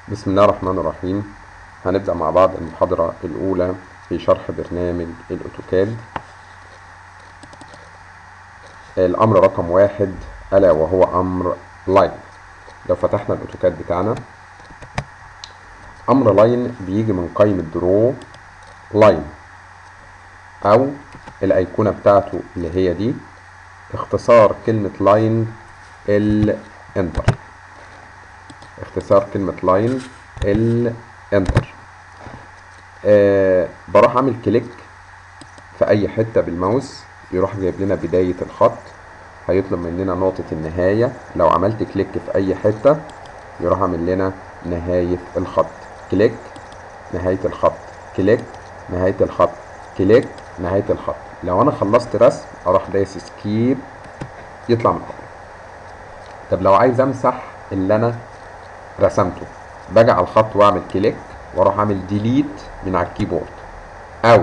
بسم الله الرحمن الرحيم هنبدأ مع بعض المحاضرة الأولى في شرح برنامج الأوتوكاد الأمر رقم واحد ألا وهو أمر لاين لو فتحنا الأوتوكاد بتاعنا أمر لاين بيجي من قائمة درو لاين أو الأيقونة بتاعته اللي هي دي اختصار كلمة لاين الانتر اختصار كلمة لاين الانتر آه بروح اعمل كليك في اي حتة بالماوس يروح جايب لنا بداية الخط هيطلب مننا نقطة النهاية لو عملت كليك في اي حتة يروح عامل لنا نهاية الخط كليك نهاية الخط كليك نهاية الخط كليك نهاية الخط لو انا خلصت رسم اروح دايس سكيب يطلع من الخط طب لو عايز امسح اللي انا رسمته باجي على الخط واعمل كليك واروح اعمل ديليت من على الكيبورد او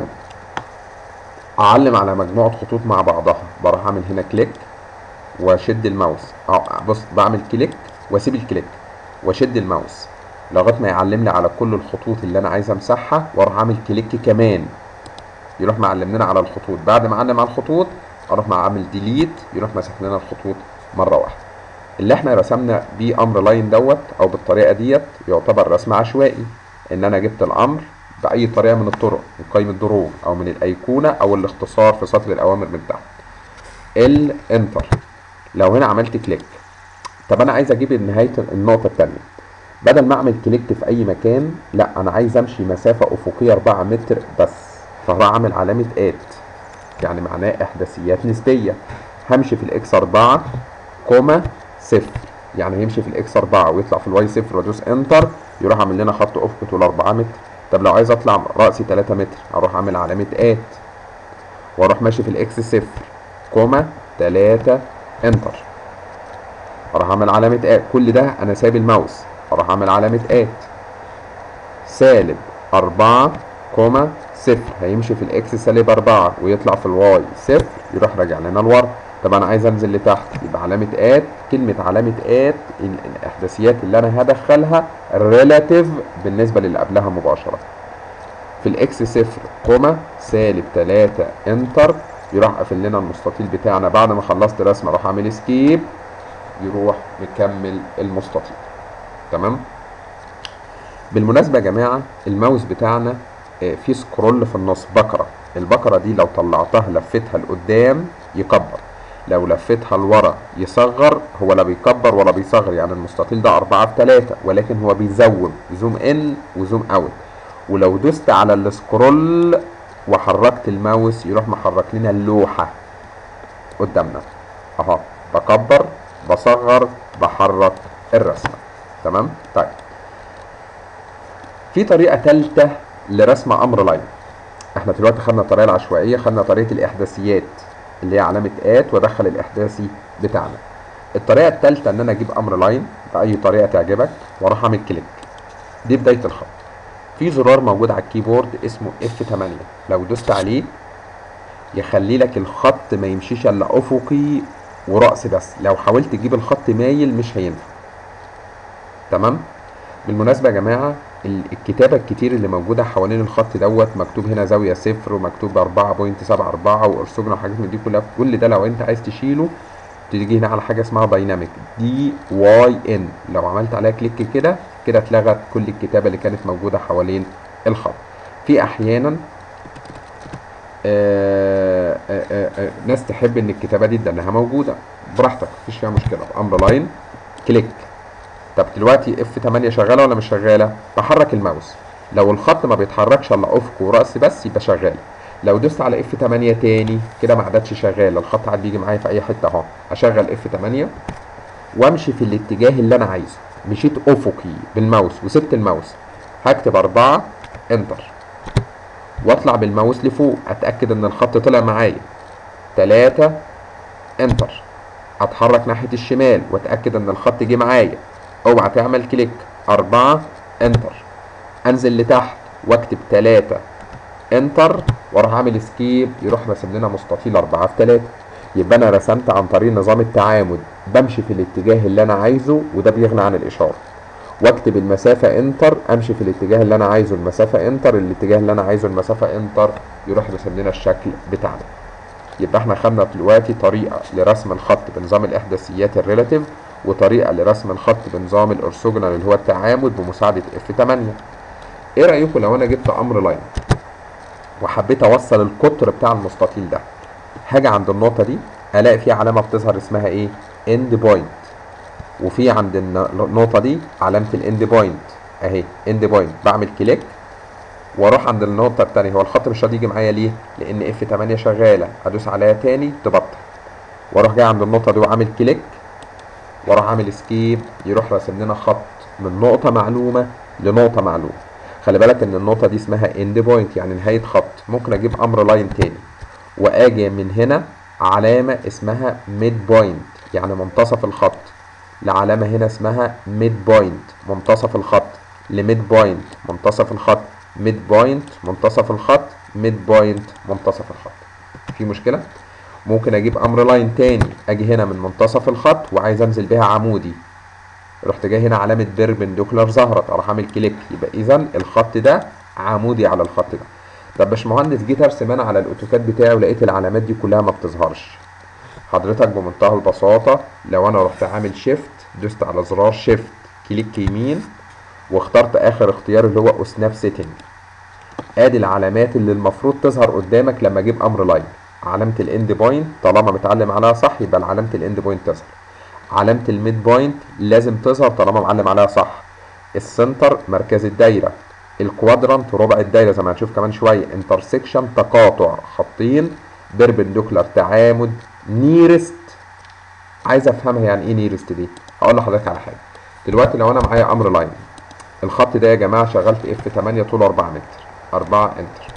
اعلم على مجموعه خطوط مع بعضها بروح اعمل هنا كليك واشد الماوس أو بص بعمل كليك واسيب الكليك واشد الماوس لغايه ما يعلم لي على كل الخطوط اللي انا عايز امسحها واروح اعمل كليك كمان يروح معلم لنا على الخطوط بعد ما علم على الخطوط اروح عامل ديليت يروح ماسح لنا الخطوط مره واحده اللي احنا رسمنا بيه امر لاين دوت او بالطريقه ديت يعتبر رسم عشوائي ان انا جبت الامر باي طريقه من الطرق من قائمه درو او من الايقونه او الاختصار في سطر الاوامر من تحت الانتر لو هنا عملت كليك طب انا عايز اجيب نهايه النقطه الثانيه بدل ما اعمل كليك في اي مكان لا انا عايز امشي مسافه افقيه 4 متر بس فهروح اعمل علامه ات يعني معناه احداثيات نسبيه همشي في الاكس 4 كوما صفر يعني هيمشي في الاكس 4 ويطلع في الواي صفر وادوس انتر يروح عامل لنا خط افقي طول 4 متر طب لو عايز اطلع راسي 3 متر اروح اعمل علامه ات واروح ماشي في الاكس صفر كوما 3 انتر اروح اعمل علامه ات كل ده انا سايب الماوس اروح اعمل علامه ات سالب 4 كوما صفر هيمشي في الاكس سالب 4 ويطلع في الواي صفر يروح راجع لنا لورا طب انا عايز انزل لتحت يبقى علامه ات كلمه علامه ات الاحداثيات اللي انا هدخلها ريلاتيف بالنسبه للي قبلها مباشره في الاكس صفر كوما سالب 3 انتر يروح قافل لنا المستطيل بتاعنا بعد ما خلصت رسم اروح اعمل سكيب يروح مكمل المستطيل تمام بالمناسبه يا جماعه الماوس بتاعنا في سكرول في النص بكره البكره دي لو طلعتها لفتها لقدام يكبر لو لفتها لورا يصغر هو لا بيكبر ولا بيصغر يعني المستطيل ده 4 في 3 ولكن هو بيزوم زوم ان وزوم اوت ولو دوست على السكرول وحركت الماوس يروح محرك لنا اللوحة قدامنا اهو بكبر بصغر بحرك الرسمة تمام طيب في طريقة ثالثة لرسم امر لاين احنا دلوقتي خدنا الطريقة العشوائية خدنا طريقة الاحداثيات اللي هي علامة ات وادخل الاحداثي بتاعنا الطريقة الثالثة ان انا اجيب امر لاين بأي طريقة تعجبك واروح اعمل كليك دي بداية الخط في زرار موجود على الكيبورد اسمه F8 لو دوست عليه يخلي لك الخط ما يمشيش الا افقي ورأس بس لو حاولت تجيب الخط مايل مش هينفع تمام بالمناسبة يا جماعة الكتابة الكتير اللي موجودة حوالين الخط دوت مكتوب هنا زاوية صفر ومكتوب 4.74 وارسجنا وحاجات من دي كلها كل ده لو انت عايز تشيله تيجي هنا على حاجة اسمها دايناميك دي واي ان لو عملت عليها كليك كده كده اتلغت كل الكتابة اللي كانت موجودة حوالين الخط في احيانا آآ آآ آآ ناس تحب ان الكتابة دي تدنها موجودة براحتك مفيش فيها مشكلة امر لاين كليك طب دلوقتي اف 8 شغاله ولا مش شغاله بحرك الماوس لو الخط ما بيتحركش الا افق وراس بس يبقى شغال لو دوست على اف 8 تاني كده ما عادتش شغال الخط عاد بيجي معايا في اي حته اهو اشغل اف 8 وامشي في الاتجاه اللي انا عايزه مشيت افقي بالماوس وسبت الماوس هكتب 4 انتر واطلع بالماوس لفوق اتاكد ان الخط طلع معايا 3 انتر اتحرك ناحيه الشمال واتاكد ان الخط جه معايا اوعى تعمل كليك أربعة انتر انزل لتحت واكتب تلاتة انتر واروح اعمل سكيب يروح راسم لنا مستطيل أربعة في تلاتة يبقى انا رسمت عن طريق نظام التعامد بمشي في الاتجاه اللي انا عايزه وده بيغني عن الاشارة واكتب المسافة انتر امشي في الاتجاه اللي انا عايزه المسافة انتر الاتجاه اللي انا عايزه المسافة انتر يروح رسم لنا الشكل بتاعنا يبقى احنا خدنا دلوقتي طريقة لرسم الخط بنظام الاحداثيات الريلاتيف وطريقة لرسم الخط بنظام الارثوجونال اللي هو التعامد بمساعدة اف 8 ايه رأيكم لو انا جبت امر لاين وحبيت اوصل القطر بتاع المستطيل ده هاجي عند النقطة دي الاقي في علامة بتظهر اسمها ايه اند بوينت وفي عند النقطة دي علامة الاند بوينت اهي اند بوينت بعمل كليك واروح عند النقطة التانية هو الخط مش راضي يجي معايا ليه؟ لأن اف 8 شغالة ادوس عليها تاني تبطل واروح جاي عند النقطة دي وعامل كليك واروح عامل اسكيب يروح راسم لنا خط من نقطة معلومة لنقطة معلومة خلي بالك ان النقطة دي اسمها اند بوينت يعني نهاية خط ممكن اجيب امر لاين تاني واجي من هنا علامة اسمها ميد بوينت يعني منتصف الخط لعلامة هنا اسمها ميد بوينت منتصف الخط لميد بوينت منتصف الخط ميد بوينت منتصف الخط ميد بوينت منتصف الخط في مشكلة ممكن اجيب امر لاين تاني اجي هنا من منتصف الخط وعايز انزل بيها عمودي رحت جاي هنا علامة بيربنديكولار ظهرت اروح اعمل كليك يبقى اذا الخط ده عمودي على الخط ده طب باشمهندس جيت ارسم انا على الاوتوكاد بتاعي ولقيت العلامات دي كلها ما بتظهرش حضرتك بمنتهى البساطة لو انا رحت عامل شيفت دوست على زرار شيفت كليك يمين واخترت اخر اختيار اللي هو اسناب سيتنج ادي العلامات اللي المفروض تظهر قدامك لما اجيب امر لاين علامة الاند بوينت طالما متعلم عليها صح يبقى علامة الاند بوينت تظهر علامة الميد بوينت لازم تظهر طالما معلم عليها صح السنتر مركز الدايرة الكوادرانت ربع الدايرة زي ما هنشوف كمان شوية انترسكشن تقاطع خطين بيربنديكولار تعامد نيرست عايز افهمها يعني ايه نيرست دي هقول لحضرتك على حاجة دلوقتي لو انا معايا امر لاين الخط ده يا جماعة شغال في اف 8 طوله 4 متر 4 انتر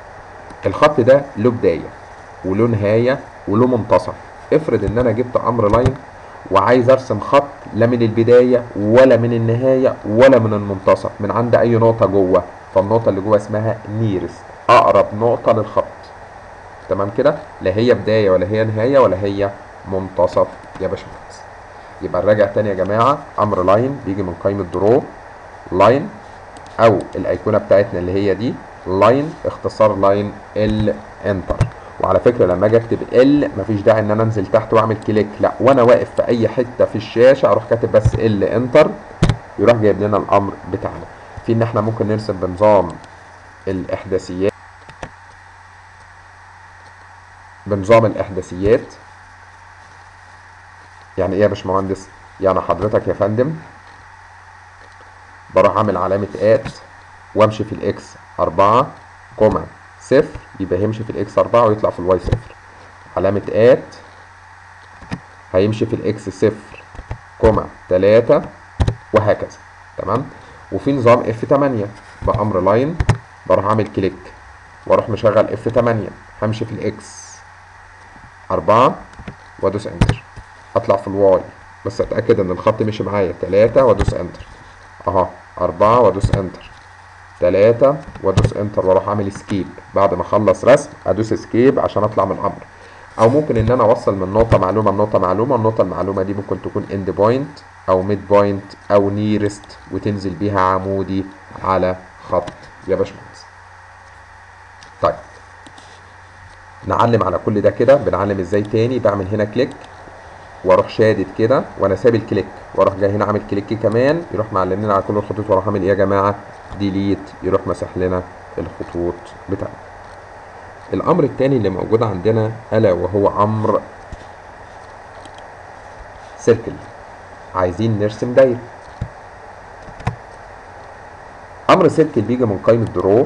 الخط ده له بداية وله نهاية وله منتصف افرض ان انا جبت امر لاين وعايز ارسم خط لا من البداية ولا من النهاية ولا من المنتصف من عند اي نقطة جوه فالنقطة اللي جوه اسمها نيرست اقرب نقطة للخط تمام كده لا هي بداية ولا هي نهاية ولا هي منتصف يا باشمهندس يبقى نراجع تاني يا جماعة امر لاين بيجي من قائمة درو لاين او الايقونة بتاعتنا اللي هي دي لاين اختصار لاين ال انتر وعلى فكره لما اجي اكتب ال مفيش داعي ان انا انزل تحت واعمل كليك لا وانا واقف في اي حته في الشاشه اروح كاتب بس ال انتر يروح جايب لنا الامر بتاعنا في ان احنا ممكن نرسم بنظام الاحداثيات بنظام الاحداثيات يعني ايه يا باشمهندس يعني حضرتك يا فندم بروح اعمل علامه ات وامشي في الاكس 4 كوما صفر يبقى هيمشي في الاكس 4 ويطلع في الواي صفر علامة ات هيمشي في الاكس صفر كوما 3 وهكذا تمام وفي نظام اف 8 بأمر لاين بروح اعمل كليك واروح مشغل اف 8 همشي في الاكس 4 وادوس انتر اطلع في الواي بس اتاكد ان الخط مشي معايا 3 وادوس انتر اهو 4 وادوس انتر تلاتة وادوس انتر واروح اعمل اسكيب بعد ما اخلص رسم ادوس اسكيب عشان اطلع من الامر او ممكن ان انا اوصل من نقطة معلومة لنقطة معلومة النقطة المعلومة دي ممكن تكون اند بوينت او ميد بوينت او نيرست وتنزل بيها عمودي على خط يا باشمهندس طيب نعلم على كل ده كده بنعلم ازاي تاني بعمل هنا كليك واروح شادد كده وانا ساب الكليك واروح جاي هنا عامل كليك كمان يروح معلمنا على كل الخطوط واروح اعمل ايه يا جماعه ديليت يروح مسح لنا الخطوط بتاعتنا الامر الثاني اللي موجود عندنا الا وهو امر سيركل عايزين نرسم دايره امر سيركل بيجي من قائمه درو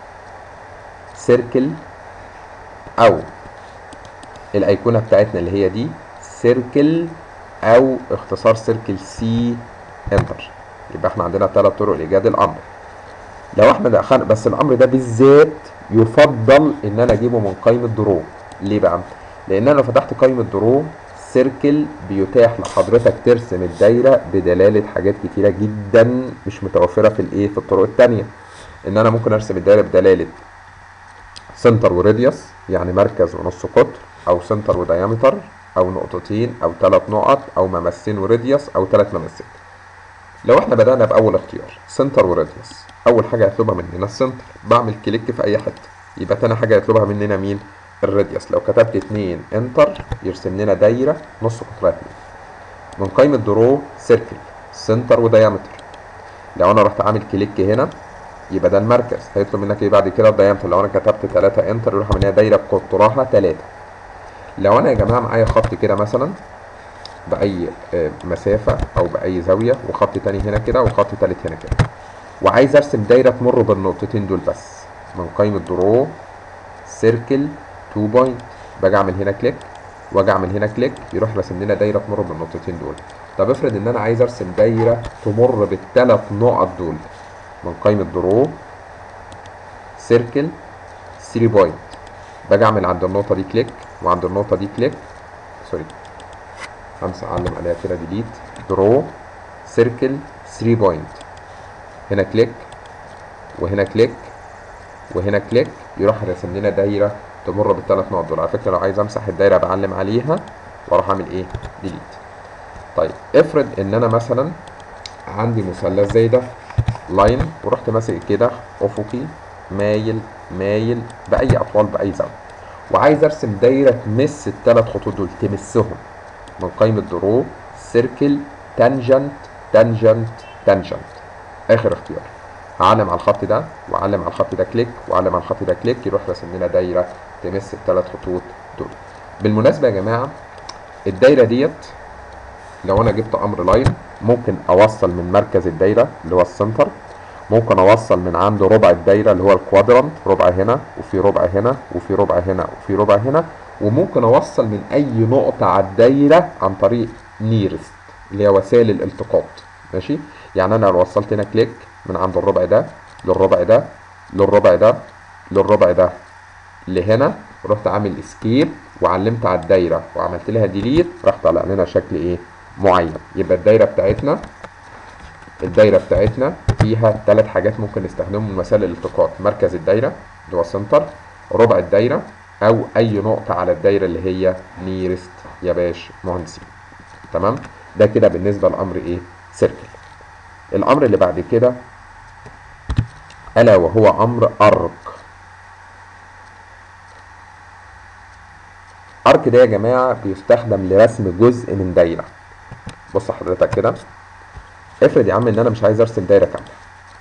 سيركل او الايقونه بتاعتنا اللي هي دي سيركل او اختصار سيركل سي انتر يبقى احنا عندنا ثلاث طرق لايجاد الامر لو احنا دخلنا بس الامر ده بالذات يفضل ان انا اجيبه من قائمه درو ليه بقى لان انا لو فتحت قائمه درو سيركل بيتاح لحضرتك ترسم الدايره بدلاله حاجات كتيره جدا مش متوفره في الايه في الطرق الثانيه ان انا ممكن ارسم الدايره بدلاله سنتر وراديوس يعني مركز ونص قطر او سنتر وديامتر او نقطتين او ثلاث نقط او ممسين وراديوس او ثلاث ممسين لو احنا بدأنا بأول اختيار سنتر وراديوس أول حاجة هيطلبها مننا السنتر بعمل كليك في أي حتة يبقى تاني حاجة هيطلبها مننا مين؟ الراديوس لو كتبت اتنين انتر يرسم لنا دايرة نص قطرها اتنين من قائمة درو سيركل سنتر وديامتر لو انا رحت عامل كليك هنا يبقى ده المركز هيطلب منك ايه بعد كده الديامتر لو انا كتبت 3 انتر يروح عامل لنا دايره قطرها 3 لو انا يا جماعه معايا خط كده مثلا باي آه، مسافه او باي زاويه وخط تاني هنا كده وخط تالت هنا كده وعايز ارسم دايره تمر بالنقطتين دول بس من قائمه درو سيركل 2 بوينت باجي اعمل هنا كليك واجي اعمل هنا كليك يروح راسم لنا دايره تمر بالنقطتين دول طب افرض ان انا عايز ارسم دايره تمر بالثلاث نقط دول من قائمه درو سيركل 3 بوينت باجي اعمل عند النقطه دي كليك وعند النقطه دي كليك سوري همسح اعلم عليها كده ديليت درو سيركل 3 بوينت هنا كليك وهنا كليك وهنا كليك يروح راسم لنا دايره تمر بالثلاث نقط دول على فكره لو عايز امسح الدايره بعلم عليها واروح اعمل ايه ديليت طيب افرض ان انا مثلا عندي مثلث زي ده لاين ورحت ماسك كده افقي مايل مايل باي اطوال باي زاويه وعايز ارسم دايره تمس الثلاث خطوط دول تمسهم من قائمه درو سيركل تانجنت تانجنت تانجنت اخر اختيار هعلم على الخط ده واعلم على الخط ده كليك واعلم على الخط ده كليك يروح راسم لنا دايره تمس الثلاث خطوط دول بالمناسبه يا جماعه الدايره ديت لو انا جبت امر لاين ممكن اوصل من مركز الدايره اللي هو السنتر ممكن اوصل من عنده ربع الدايره اللي هو الكوادرانت ربع هنا وفي ربع هنا وفي ربع هنا وفي ربع هنا وممكن اوصل من اي نقطه على الدايره عن طريق نيرست اللي هي وسائل الالتقاط ماشي يعني انا لو وصلت هنا كليك من عند الربع ده للربع ده للربع ده للربع ده لهنا رحت عامل اسكيب وعلمت على الدايره وعملت لها ديليت راح طالع لنا شكل ايه معين يبقى الدايره بتاعتنا الدايره بتاعتنا فيها ثلاث حاجات ممكن نستخدمهم من وسائل الالتقاط مركز الدايره اللي هو السنتر ربع الدايره او اي نقطه على الدايره اللي هي نيرست يا باش مهندسين تمام ده كده بالنسبه لامر ايه سيركل الامر اللي بعد كده الا وهو امر ارك ارك ده يا جماعه بيستخدم لرسم جزء من دايره بص حضرتك كده افرض يا عم ان انا مش عايز ارسم دايره كامله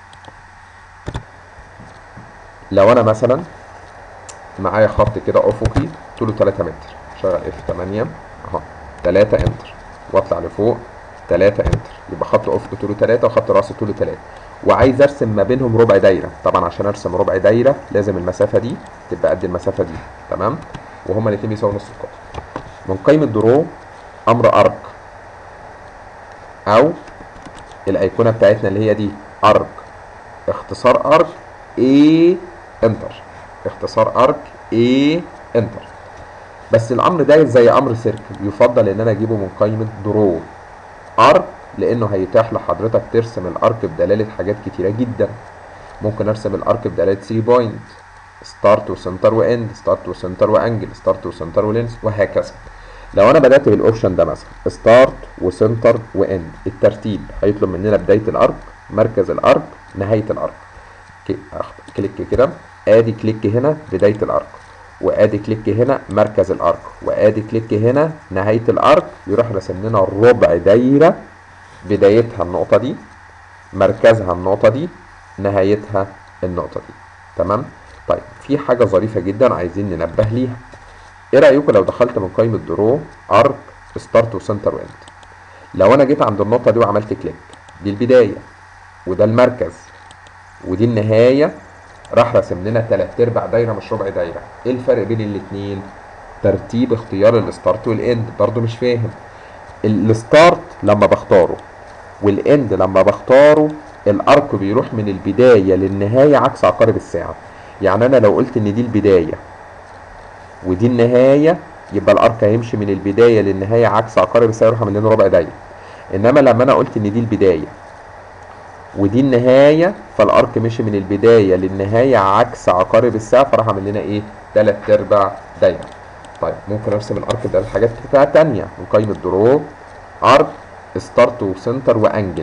لو انا مثلا معايا خط كده افقي طوله 3 متر شغل اف 8 اهو 3 انتر واطلع لفوق 3 انتر يبقى خط افقي طوله 3 وخط راسي طوله 3 وعايز ارسم ما بينهم ربع دايره طبعا عشان ارسم ربع دايره لازم المسافه دي تبقى قد المسافه دي تمام وهما الاثنين بيساووا نص القطر من قائمه درو امر ارك او الايقونه بتاعتنا اللي هي دي ارك اختصار ارك اي انتر اختصار ارك اي انتر بس الامر ده زي امر سيركل يفضل ان انا اجيبه من قائمه درو ارك لانه هيتاح لحضرتك ترسم الارك بدلاله حاجات كتيره جدا ممكن ارسم الارك بدلاله 3 بوينت ستارت وسنتر واند ستارت وسنتر وانجل ستارت وسنتر ولينس وهكذا لو انا بدات بالاوبشن ده مثلا ستارت وسنتر واند الترتيب هيطلب مننا بدايه الارك مركز الارك نهايه الارك كليك كده ادي كليك هنا بدايه الارك وادي كليك هنا مركز الارك وادي كليك هنا نهايه الارك يروح راسم لنا ربع دايره بدايتها النقطه دي مركزها النقطه دي نهايتها النقطه دي تمام طيب في حاجه ظريفه جدا عايزين ننبه ليها ايه رايكم لو دخلت من قائمه درو ارك ستارت وسنتر واند لو انا جيت عند النقطه دي وعملت كليك دي البدايه وده المركز ودي النهايه راح راسم لنا تلات ارباع دايره مش ربع دايره ايه الفرق بين الاتنين ترتيب اختيار الستارت والاند برضو مش فاهم الستارت لما بختاره والاند لما بختاره الارك بيروح من البدايه للنهايه عكس عقارب الساعه يعني انا لو قلت ان دي البدايه ودي النهايه يبقى الارك هيمشي من البدايه للنهايه عكس عقارب الساعه يروح عامل لنا ربع دايره انما لما انا قلت ان دي البدايه ودي النهايه فالارك مشي من البدايه للنهايه عكس عقارب الساعه فراح عامل لنا ايه تلات ارباع دايره طيب ممكن ارسم الارك ده لحاجات بتاعه تانية من قائمه درو ارك ستارت وسنتر وانجل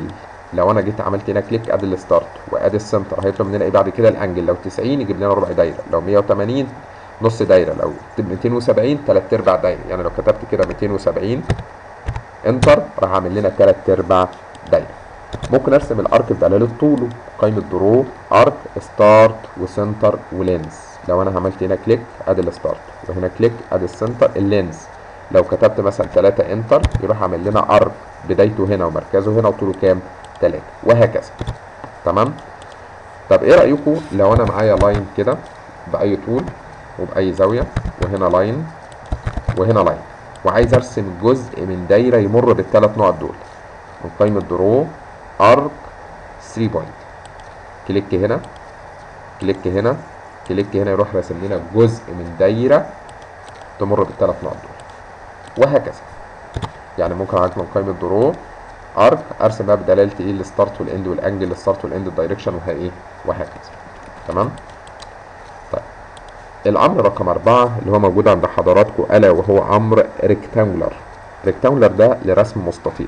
لو انا جيت عملت هنا كليك ادي الستارت وادي السنتر هيطلب مننا ايه بعد كده الانجل لو 90 يجيب لنا ربع دايره لو 180 نص دايره لو 270 ثلاث ارباع دايره يعني لو كتبت كده 270 انتر راح اعمل لنا ثلاث ارباع دايره ممكن ارسم الارك بدلاله طوله قائمه درو ارك ستارت وسنتر ولينز لو انا عملت هنا كليك ادي الستارت وهنا كليك ادي السنتر اللينز لو كتبت مثلا 3 انتر يروح عامل لنا ارك بدايته هنا ومركزه هنا وطوله كام 3 وهكذا تمام طب ايه رايكم لو انا معايا لاين كده باي طول وباي زاويه وهنا لاين وهنا لاين وعايز ارسم جزء من دايره يمر بالثلاث نقط دول من قائمه درو ارك 3 بوينت كليك هنا كليك هنا كليك هنا يروح راسم لنا جزء من دايره تمر بالثلاث نقط دول وهكذا يعني ممكن اعمل من قائمه درو ارك ارسم بقى بدلاله ايه الستارت والاند والانجل الستارت والاند الدايركشن وهي ايه وهكذا تمام طيب الامر رقم أربعة اللي هو موجود عند حضراتكم الا وهو امر ريكتانجولار ريكتانجولار ده لرسم مستطيل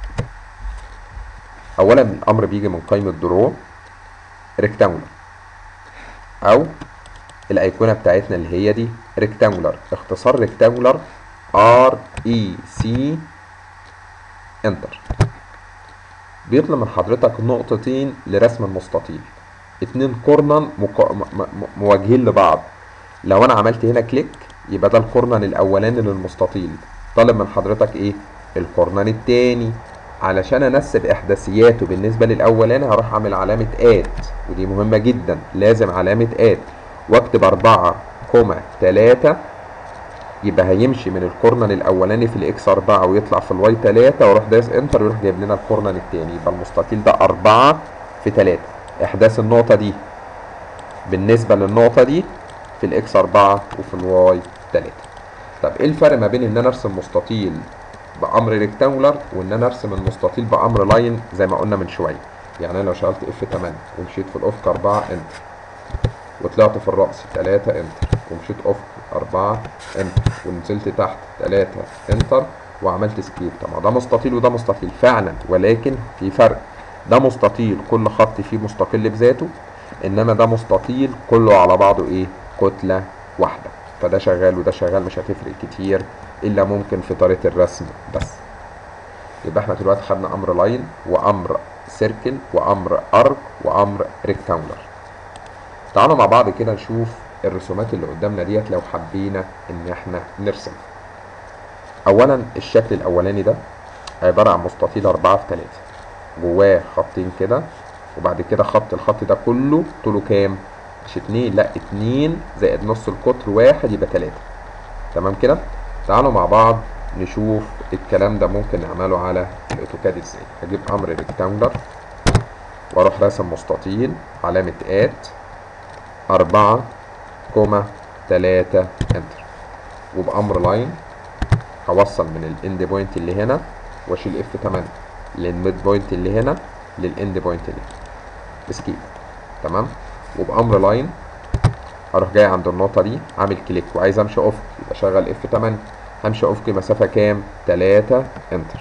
اولا الامر بيجي من قائمه درو ريكتانجولار او الايقونه بتاعتنا اللي هي دي ريكتانجولار اختصار ريكتانجولار ار اي سي انتر بيطلب من حضرتك نقطتين لرسم المستطيل اتنين كورنر مقا... م... م... مواجهين لبعض لو انا عملت هنا كليك يبقى ده الكورنر الاولاني للمستطيل طالب من حضرتك ايه الكورنر التاني علشان انسب احداثياته بالنسبه للاولاني هروح اعمل علامه اد ودي مهمه جدا لازم علامه اد واكتب 4 كوما 3 يبقى هيمشي من الكورنر الاولاني في الاكس 4 ويطلع في الواي 3 واروح دايس انتر يروح جايب لنا الكورنر الثاني يبقى المستطيل ده 4 في 3 احداث النقطه دي بالنسبه للنقطه دي في الاكس 4 وفي الواي 3 طب ايه الفرق ما بين ان انا ارسم مستطيل بامر ريكتانجولار وان انا ارسم المستطيل بامر لاين زي ما قلنا من شويه يعني انا لو شغلت اف 8 ومشيت في الافق 4 انتر وطلعت في الرأس 3 انتر ومشيت افق 4 انتر ونزلت تحت 3 انتر وعملت سكيب طب ده مستطيل وده مستطيل فعلا ولكن في فرق ده مستطيل كل خط فيه مستقل بذاته انما ده مستطيل كله على بعضه ايه كتله واحده فده شغال وده شغال مش هتفرق كتير الا ممكن في طريقه الرسم بس يبقى احنا دلوقتي خدنا امر لاين وامر سيركل وامر ارك وامر ريكتانجولار تعالوا مع بعض كده نشوف الرسومات اللي قدامنا ديت لو حبينا ان احنا نرسم اولا الشكل الاولاني ده عباره عن مستطيل 4 في 3 جواه خطين كده وبعد كده خط الخط ده كله طوله كام مش اتنين لا اتنين زائد نص القطر واحد يبقى تلاتة تمام كده تعالوا مع بعض نشوف الكلام ده ممكن نعمله على الاوتوكاد ازاي هجيب امر ريكتانجلر واروح راسم مستطيل علامة ات أربعة كوما تلاتة انتر وبأمر لاين هوصل من الاند بوينت اللي هنا واشيل اف 8 للميد بوينت اللي هنا للاند بوينت اللي هنا سكيب تمام وبامر لاين هروح جاي عند النقطه دي عامل كليك وعايز امشي افق يبقى شغل اف 8 همشي افق مسافه كام 3 انتر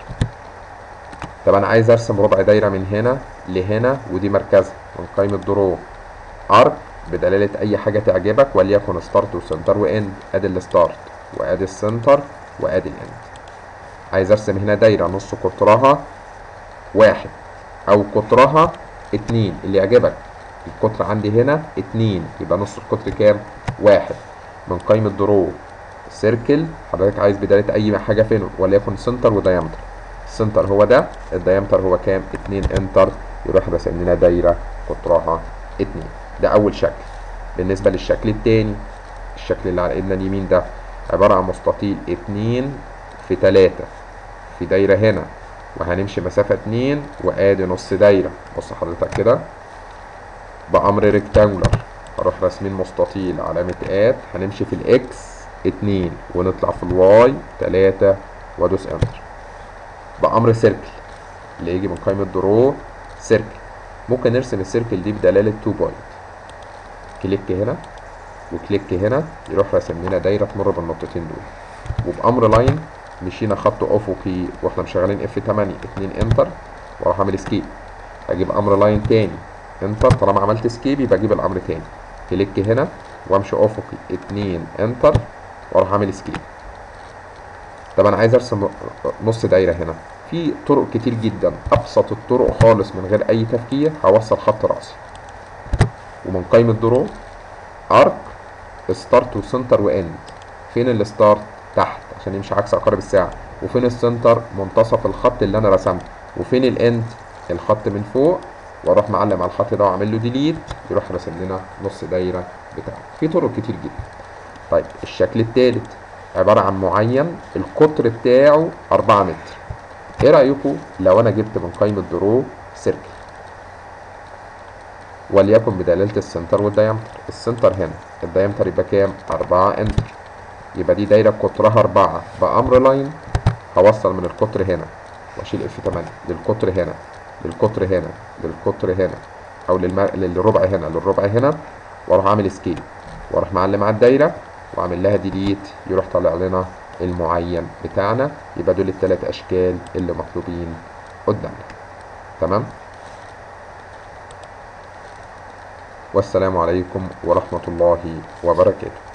طب انا عايز ارسم ربع دايره من هنا لهنا ودي مركزها من قائمه درو ارك بدلاله اي حاجه تعجبك وليكن ستارت وسنتر واند ادي الستارت وادي السنتر وادي الاند عايز ارسم هنا دايره نص قطرها واحد او قطرها اتنين اللي يعجبك القطر عندي هنا اتنين يبقى نص القطر كام واحد من قائمة درو سيركل حضرتك عايز بداية اي حاجة فين وليكن سنتر وديامتر السنتر هو ده الديامتر هو كام اتنين انتر يروح راسم لنا دايرة قطرها اتنين ده اول شكل بالنسبة للشكل التاني الشكل اللي على ايدنا اليمين ده عبارة عن مستطيل اتنين في تلاتة في دايرة هنا وهنمشي مسافة اتنين وادي نص دايرة بص حضرتك كده بأمر ريكتانجولار هروح راسمين مستطيل علامة اد هنمشي في الاكس اتنين ونطلع في الواي تلاتة وادوس انتر بأمر سيركل اللي يجي من قائمة درو سيركل ممكن نرسم السيركل دي بدلالة 2 بوينت كليك هنا وكليك هنا يروح راسم لنا دايرة تمر بالنقطتين دول وبأمر لاين مشينا خط افقي واحنا مشغلين اف 8 2 انتر واروح اعمل سكيب اجيب امر لاين تاني انتر طالما عملت سكيب يبقى اجيب الامر تاني كليك هنا وامشي افقي اتنين انتر واروح اعمل سكيب طب انا عايز ارسم نص دايره هنا في طرق كتير جدا ابسط الطرق خالص من غير اي تفكير هوصل خط راسي ومن قائمه درو ارك ستارت وسنتر واند فين الستارت تحت عشان يمشي عكس عقارب الساعه وفين السنتر منتصف الخط اللي انا رسمته وفين الاند الخط من فوق واروح معلم على الخط ده واعمل له ديليت يروح راسم لنا نص دايره بتاعه في طرق كتير جدا طيب الشكل الثالث عباره عن معين القطر بتاعه 4 متر ايه رايكم لو انا جبت من قائمه درو سيركل وليكن بدلاله السنتر والديامتر السنتر هنا الديامتر يبقى كام 4 انتر يبقى دي دايره قطرها 4 بامر لاين هوصل من القطر هنا واشيل اف 8 للقطر هنا للقطر هنا للقطر هنا او للم... للربع هنا للربع هنا واروح اعمل سكيل واروح معلم على الدايره واعمل لها ديليت يروح طالع لنا المعين بتاعنا يبقى دول الثلاث اشكال اللي مطلوبين قدامنا تمام والسلام عليكم ورحمه الله وبركاته